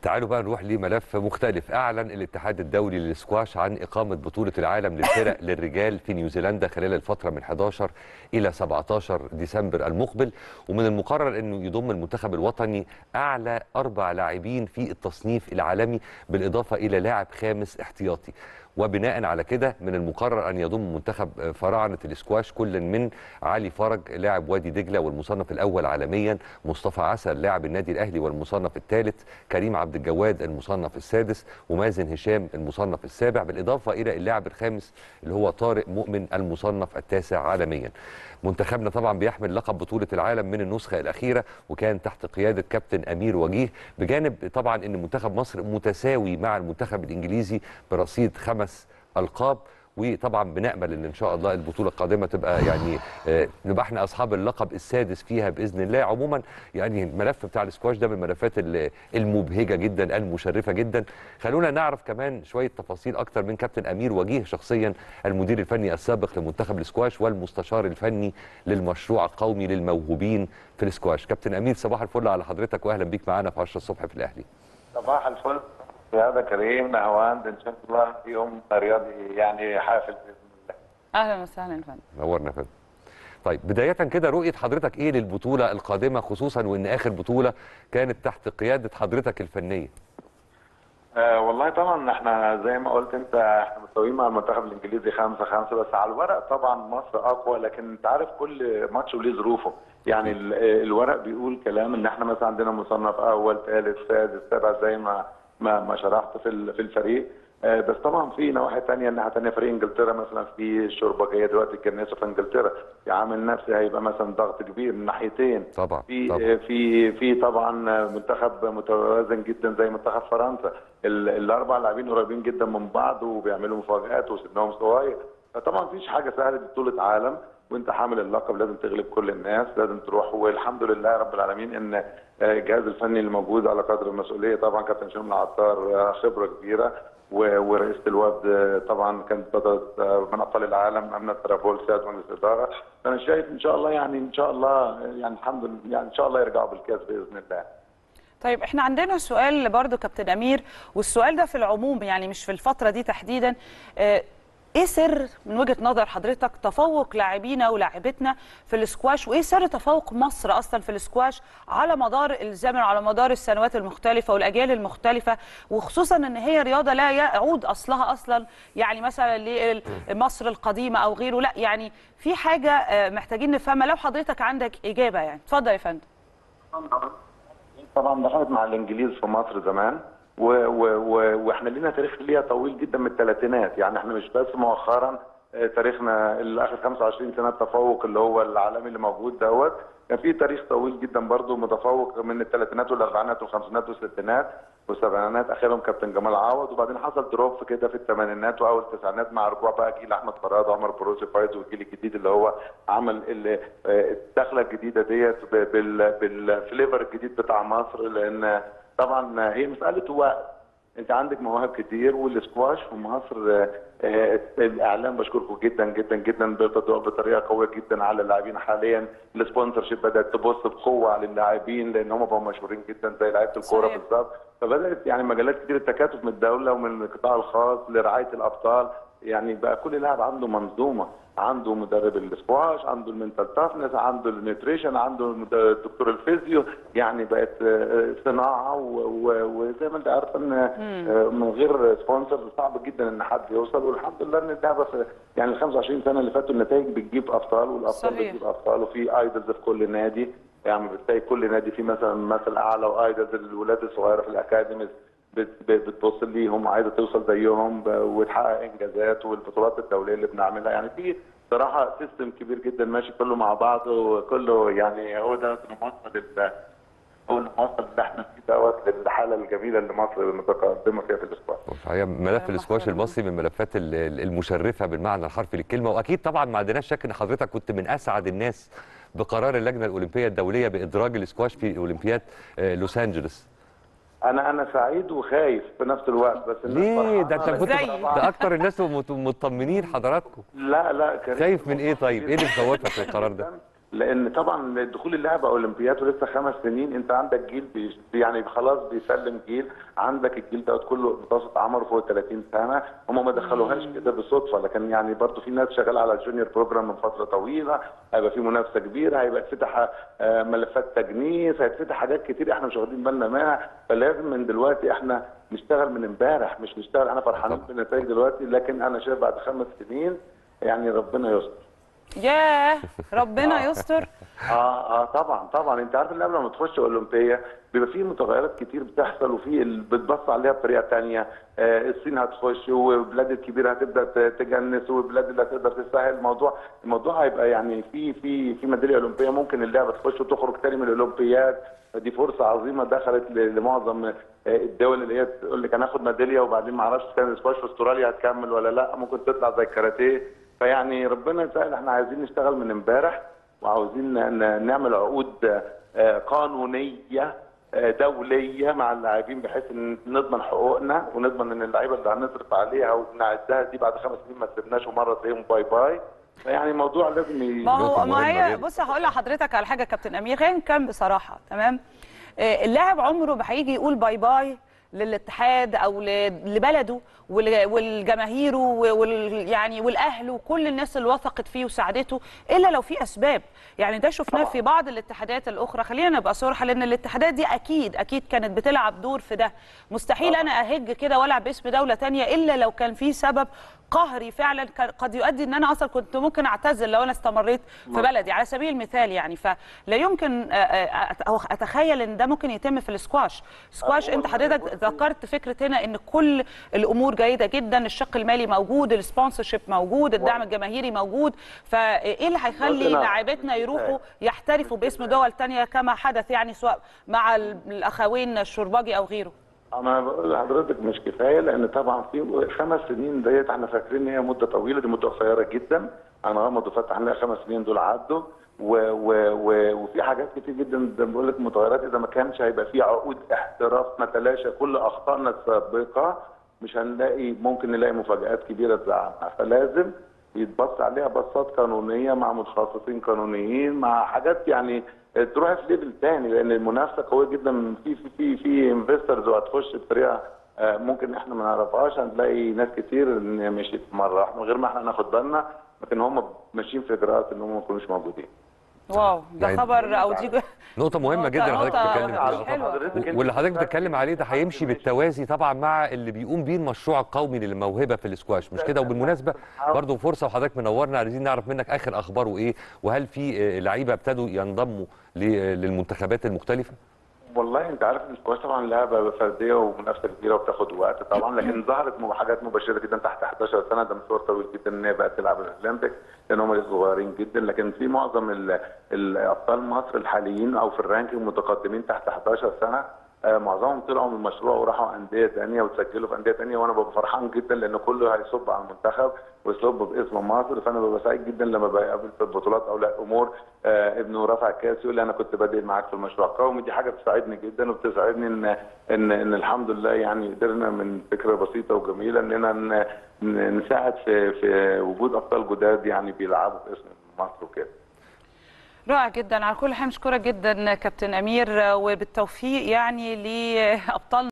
تعالوا بقى نروح لملف مختلف اعلن الاتحاد الدولي للسكواش عن اقامه بطوله العالم للفرق للرجال في نيوزيلندا خلال الفتره من 11 الى 17 ديسمبر المقبل ومن المقرر انه يضم المنتخب الوطني اعلى اربع لاعبين في التصنيف العالمي بالاضافه الى لاعب خامس احتياطي وبناء على كده من المقرر ان يضم منتخب فراعنه الاسكواش كل من علي فرج لاعب وادي دجله والمصنف الاول عالميا مصطفى عسل لاعب النادي الاهلي والمصنف الثالث كريم عبد الجواد المصنف السادس ومازن هشام المصنف السابع بالاضافه الى اللاعب الخامس اللي هو طارق مؤمن المصنف التاسع عالميا منتخبنا طبعا بيحمل لقب بطوله العالم من النسخه الاخيره وكان تحت قياده كابتن امير وجيه بجانب طبعا ان منتخب مصر متساوي مع المنتخب الانجليزي برصيد خمس القاب وطبعا بنامل ان ان شاء الله البطوله القادمه تبقى يعني آه، نبقى احنا اصحاب اللقب السادس فيها باذن الله عموما يعني الملف بتاع السكواش ده من الملفات ال- المبهجه جدا المشرفه جدا خلونا نعرف كمان شويه تفاصيل اكتر من كابتن امير وجيه شخصيا المدير الفني السابق لمنتخب السكواش والمستشار الفني للمشروع القومي للموهوبين في السكواش كابتن امير صباح الفل على حضرتك واهلا بيك معانا في 10 الصبح في الاهلي صباح الفل يا هذا كريم نهواند ان شاء الله يوم رياضي يعني حافل باذن الله اهلا وسهلا يا فندم نورنا يا فندم طيب بداية كده رؤية حضرتك ايه للبطولة القادمة خصوصا وان اخر بطولة كانت تحت قيادة حضرتك الفنية آه والله طبعا احنا زي ما قلت انت احنا مستويين مع المنتخب الانجليزي خمسة خمسة بس على الورق طبعا مصر اقوى لكن انت عارف كل ماتش وليه ظروفه يعني ال- الورق بيقول كلام ان احنا مثلا عندنا مصنف اول ثالث سادس سابع زي ما ما ما شرحت في ال- في الفريق آه، بس طبعا في نواحي ثانيه الناحيه الثانيه فريق انجلترا مثلا في شربجيه دلوقتي الجناسه في انجلترا في عامل نفسي هيبقى مثلا ضغط كبير من ناحيتين طبعا في طبعا في في طبعا منتخب متوازن جدا زي منتخب فرنسا ال- الاربع لاعبين قريبين جدا من بعض وبيعملوا مفاجات وسنهم صغير فطبعا مفيش حاجه سهله دي بطوله عالم وانت حامل اللقب لازم تغلب كل الناس لازم تروح والحمد لله رب العالمين ان آه، الجهاز الفني اللي موجود على قدر المسؤوليه طبعا كابتن هشام العطار آه، خبره كبيره و- ورئيسه الوفد آه، طبعا كانت بدات آه، من ابطال العالم امنه ترابول سياده مجلس الاداره فانا شايف ان شاء الله يعني ان شاء الله يعني الحمد لله يعني ان شاء الله يرجعوا بالكاس باذن الله طيب احنا عندنا سؤال برضو كابتن امير والسؤال ده في العموم يعني مش في الفتره دي تحديدا اه ايه سر من وجهه نظر حضرتك تفوق لاعبينا ولاعبتنا في الاسكواش وايه سر تفوق مصر اصلا في الاسكواش على مدار الزمن على مدار السنوات المختلفه والاجيال المختلفه وخصوصا ان هي رياضه لا يعود اصلها اصلا يعني مثلا لمصر القديمه او غيره لا يعني في حاجه اه محتاجين نفهمها لو حضرتك عندك اجابه يعني اتفضل يا فندم طبعا دخلت مع الانجليز في مصر زمان و و و واحنا لينا تاريخ ليها طويل جدا من الثلاثينات يعني احنا مش بس مؤخرا آه، تاريخنا اللي اخر 25 سنه التفوق اللي هو العالمي اللي موجود دوت كان في تاريخ طويل جدا برضه متفوق من الثلاثينات والاربعينات والخمسينات والستينات والسبعينات اخرهم كابتن جمال عوض وبعدين حصل دروب كده في الثمانينات واول التسعينات مع رجوع بقى جيل احمد فراد وعمر بروسي فايز والجيل الجديد اللي هو عمل ال- آه، الدخله الجديده ديت ب- بال- بالفليفر الجديد بتاع مصر لان طبعا هي مساله وقت انت عندك مواهب كتير والسكواش في مصر آه، آه، الاعلام بشكركم جدا جدا جدا بتدور بطريقه قويه جدا على اللاعبين حاليا السبونسر شيب بدات تبص بقوه على اللاعبين لان هم بقوا مشهورين جدا زي لعيبه الكوره صحيح. بالظبط فبدات يعني مجالات كتير التكاتف من الدوله ومن القطاع الخاص لرعايه الابطال يعني بقى كل لاعب عنده منظومه عنده مدرب السكواش عنده المنتال تافنس عنده النيوتريشن عنده المد- دكتور الفيزيو يعني بقت آه، صناعه و- و- وزي ما انت عارف ان آه، من غير سبونسر صعب جدا ان حد يوصل والحمد لله ان اللعبه في يعني ال 25 سنه اللي فاتوا النتائج بتجيب ابطال والابطال صحيح. بتجيب ابطال وفي ايدلز في كل نادي يعني بتلاقي كل نادي فيه مثلا مثل اعلى وايدلز الولاد الصغيره في الاكاديميز بت- بت- بتبص ليهم عايزه توصل زيهم ب- وتحقق انجازات والبطولات الدوليه اللي بنعملها يعني في صراحه سيستم كبير جدا ماشي كله مع بعض وكله يعني هو ده الموصل ال- هو الموصل اللي احنا فيه دوت للحاله الجميله اللي مصر متقدمه فيها في الاسبوع الحقيقه ملف كلام الاسكواش محترم. المصري من الملفات ال- ال- المشرفه بالمعنى الحرفي للكلمه واكيد طبعا ما عندناش شك ان حضرتك كنت من اسعد الناس بقرار اللجنه الاولمبيه الدوليه بادراج الاسكواش في اولمبياد آه، لوس انجلوس انا انا سعيد وخايف في نفس الوقت بس الناس ليه ده انت فرحانة كنت إزاي؟ ده اكتر الناس مت- مطمنين حضراتكم لا لا كريم خايف من ايه طيب؟ ايه اللي مخوفك في القرار ده؟ لان طبعا دخول اللعبه اولمبياد ولسه خمس سنين انت عندك جيل بي يعني خلاص بيسلم جيل عندك الجيل دوت كله متوسط عمره فوق 30 سنه هم ما دخلوهاش كده بالصدفه لكن يعني برضو في ناس شغاله على الجونيور بروجرام من فتره طويله هيبقى في منافسه كبيره هيبقى اتفتح آه، ملفات تجنيس هيتفتح حاجات كتير احنا مش واخدين بالنا منها فلازم من دلوقتي احنا نشتغل من امبارح مش نشتغل احنا فرحانين طبعا. بالنتائج دلوقتي لكن انا شايف بعد خمس سنين يعني ربنا يستر ياه ربنا يستر اه اه طبعا طبعا انت عارف ان قبل ما تخش اولمبيه بيبقى فيه متغيرات كتير بتحصل وفي ال- بتبص عليها بطريقه تانية آه الصين هتخش وبلاد الكبيره هتبدا ت- تجنس والبلاد اللي هتقدر تسهل الموضوع الموضوع هيبقى يعني في في في ميداليه اولمبيه ممكن اللعبه تخش وتخرج تاني من الاولمبياد دي فرصه عظيمه دخلت ل- لمعظم آه، الدول اللي هي تقول لك انا هاخد ميداليه وبعدين ما اعرفش كان سكواش في استراليا هتكمل ولا لا ممكن تطلع زي الكاراتيه فيعني ربنا يسهل احنا عايزين نشتغل من امبارح وعاوزين ن- ن- نعمل عقود آه، قانونيه آه، دوليه مع اللاعبين بحيث ان نضمن حقوقنا ونضمن ان اللعيبه اللي هنصرف عليها ونعدها دي بعد خمس سنين ما تسيبناش ومره تلاقيهم باي باي يعني الموضوع لازم ي... ما هو نقطة ما مهمة هي جدا. بص هقول لحضرتك على حاجه يا كابتن امير خلينا نتكلم بصراحه تمام آه، اللاعب عمره ما هيجي يقول باي باي للاتحاد او ل- لبلده ول- والجماهير وال يعني والاهل وكل الناس اللي وثقت فيه وساعدته الا لو في اسباب يعني ده شفناه طبعا. في بعض الاتحادات الاخرى خلينا نبقى صراحه لان الاتحادات دي اكيد اكيد كانت بتلعب دور في ده مستحيل طبعا. انا اهج كده والعب باسم دوله تانية الا لو كان في سبب قهري فعلا كان قد يؤدي ان انا اصلا كنت ممكن اعتزل لو انا استمريت في مظبوط. بلدي على سبيل المثال يعني فلا يمكن آه، آه، أو اتخيل ان ده ممكن يتم في السكواش سكواش هو انت والله حضرتك بصي- ذكرت فكره هنا ان كل الامور جيده جدا الشق المالي موجود السبونسرشيب موجود الدعم الجماهيري موجود فايه اللي هيخلي بصي أنا- لاعبتنا يروحوا يحترفوا باسم دول تانية كما حدث يعني سواء مع ال- الاخوين الشرباجي او غيره انا بقول لحضرتك مش كفايه لان طبعا في خمس سنين ديت احنا فاكرين ان هي مده طويله دي مده قصيره جدا انا غمض وفتح هنلاقي خمس سنين دول عدوا و و و وفي حاجات كتير جدا زي ما بقول لك متغيرات اذا ما كانش هيبقى في عقود احتراف نتلاشى كل اخطائنا السابقه مش هنلاقي ممكن نلاقي مفاجآت كبيره تزعلنا فلازم يتبص عليها بصات قانونيه مع متخصصين قانونيين مع حاجات يعني تروح في ليفل تاني لان المنافسه قويه جدا في في في في انفسترز وهتخش بطريقه آه، ممكن احنا ما نعرفهاش هنلاقي ناس كتير ان مشيت مره واحدة من غير ما احنا ناخد بالنا لكن هم ماشيين في اجراءات ان هم ما يكونوش موجودين واو ده يعني- خبر او دي نقطة مهمة نقطة- جدا اللي حضرتك نقطة بتتكلم فيها حلوة. و- واللي حضرتك بتتكلم عليه ده هيمشي بالتوازي طبعا مع اللي بيقوم بيه المشروع القومي للموهبة في الاسكواش مش كده وبالمناسبة برضه فرصة وحضرتك منورنا عايزين نعرف منك آخر أخباره إيه وهل في آه، لعيبة ابتدوا ينضموا ل- للمنتخبات المختلفة؟ والله انت عارف ان السكواش طبعا لعبه فرديه ومنافسه كبيره وبتاخد وقت طبعا لكن ظهرت م- حاجات مبشره جدا تحت 11 سنه ده مشوار طويل جدا ان هي بقت تلعب الاولمبيك لان هم لسه صغيرين جدا لكن في معظم ال- الابطال مصر الحاليين او في الرانكينج متقدمين تحت 11 سنه آه، معظمهم طلعوا من المشروع وراحوا انديه ثانيه وتسجلوا في انديه ثانيه وانا ببقى فرحان جدا لان كله هيصب على المنتخب ويصب باسم مصر فانا ببقى سعيد جدا لما بقابل في البطولات اولياء امور آه ابنه رافع الكاس يقول لي انا كنت بادئ معاك في المشروع القومي دي حاجه بتساعدني جدا وبتساعدني ان ان ان الحمد لله يعني قدرنا من فكره بسيطه وجميله اننا ن- ن- نساعد في في وجود ابطال جداد يعني بيلعبوا باسم مصر وكده رائع جدا على كل حال مشكوره جدا كابتن امير وبالتوفيق يعني لابطالنا